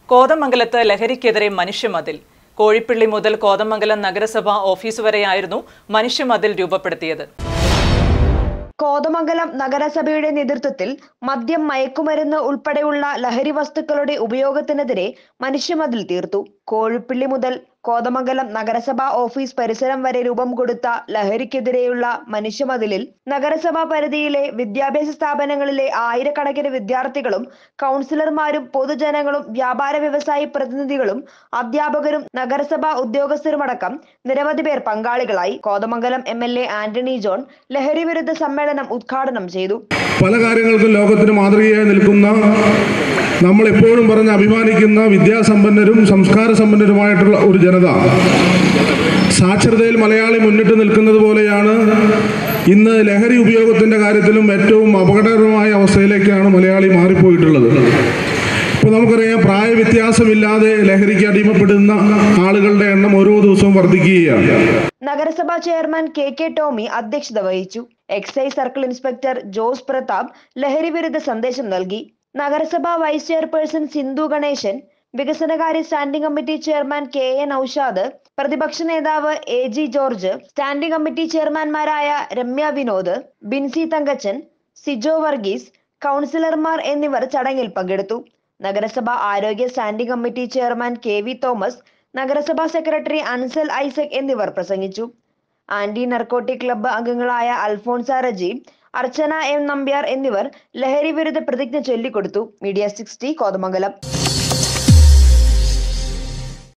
കോതമംഗലത്ത് ലഹരിക്കെതിരെ മനുഷ്യമതിൽ കോഴിപ്പള്ളി മുതൽ കോതമംഗലം നഗരസഭ ഓഫീസ് വരെയായിരുന്നു മനുഷ്യമതിൽ രൂപപ്പെടുത്തിയത് കോതമംഗലം നഗരസഭയുടെ നേതൃത്വത്തിൽ മദ്യം മയക്കുമരുന്ന് ഉൾപ്പെടെയുള്ള ലഹരി വസ്തുക്കളുടെ ഉപയോഗത്തിനെതിരെ മനുഷ്യമതിൽ തീർത്തു കോഴിപ്പള്ളി മുതൽ കോതമംഗലം നഗരസഭാ ഓഫീസ് പരിസരം വരെ രൂപം കൊടുത്ത ലഹരിക്കെതിരെയുള്ള മനുഷ്യമതിലിൽ നഗരസഭാ പരിധിയിലെ വിദ്യാഭ്യാസ സ്ഥാപനങ്ങളിലെ ആയിരക്കണക്കിന് വിദ്യാർത്ഥികളും കൗൺസിലർമാരും പൊതുജനങ്ങളും വ്യാപാര വ്യവസായ പ്രതിനിധികളും അധ്യാപകരും നഗരസഭാ ഉദ്യോഗസ്ഥരുമടക്കം നിരവധി പേർ പങ്കാളികളായി Kothamangalam M L A Antony John ലഹരി വിരുദ്ധ സമ്മേളനം ഉദ്ഘാടനം ചെയ്തു പല കാര്യങ്ങൾക്കും ലോകത്തിന് മാതൃകയായി നിൽക്കുന്ന നമ്മൾ എപ്പോഴും പറഞ്ഞ് അഭിമാനിക്കുന്ന വിദ്യാസമ്പന്നരും സംസ്കാര സമ്പന്നരുമായിട്ടുള്ള ഒരു ജനത സാക്ഷരതയിൽ മലയാളി മുന്നിട്ട് നിൽക്കുന്നത് പോലെയാണ് ഇന്ന് ലഹരി ഉപയോഗത്തിൻ്റെ കാര്യത്തിലും ഏറ്റവും അപകടകരമായ അവസ്ഥയിലേക്കാണ് മലയാളി മാറിപ്പോയിട്ടുള്ളത് ഇപ്പോൾ നമുക്കറിയാം പ്രായവ്യത്യാസമില്ലാതെ ലഹരിക്ക് അടിമപ്പെടുന്ന ആളുകളുടെ എണ്ണം ഓരോ ദിവസവും വർദ്ധിക്കുകയാണ് നഗരസഭാ ചെയർമാൻ കെ കെ ടോമി അധ്യക്ഷത വഹിച്ചു excise circle inspector Jose Prathap ലഹരി വിരുദ്ധ സന്ദേശം നൽകി നഗരസഭാ വൈസ് ചെയർപേഴ്സൺ സിന്ധു ഗണേശൻ വികസനകാര്യ standing committee chairman K A Noushad പ്രതിപക്ഷ നേതാവ് A G George standing committee ചെയർമാൻമാരായ രമ്യ വിനോദ് ബിൻസി തങ്കച്ചൻ സിജോ വർഗീസ് കൗൺസിലർമാർ എന്നിവർ ചടങ്ങിൽ പങ്കെടുത്തു നഗരസഭ ആരോഗ്യ standing committee chairman K V Thomas നഗരസഭാ സെക്രട്ടറി അൻസൽ ഐസക് എന്നിവർ പ്രസംഗിച്ചു ആന്റി നർക്കോട്ടിക് ക്ലബ്ബ് അംഗങ്ങളായ അൽഫോൺസ റജി അർച്ചന എം നമ്പ്യാർ എന്നിവർ ലഹരി വിരുദ്ധ പ്രതിജ്ഞ ചൊല്ലിക്കൊടുത്തു മീഡിയ സിക്സ്റ്റി കോതമംഗലം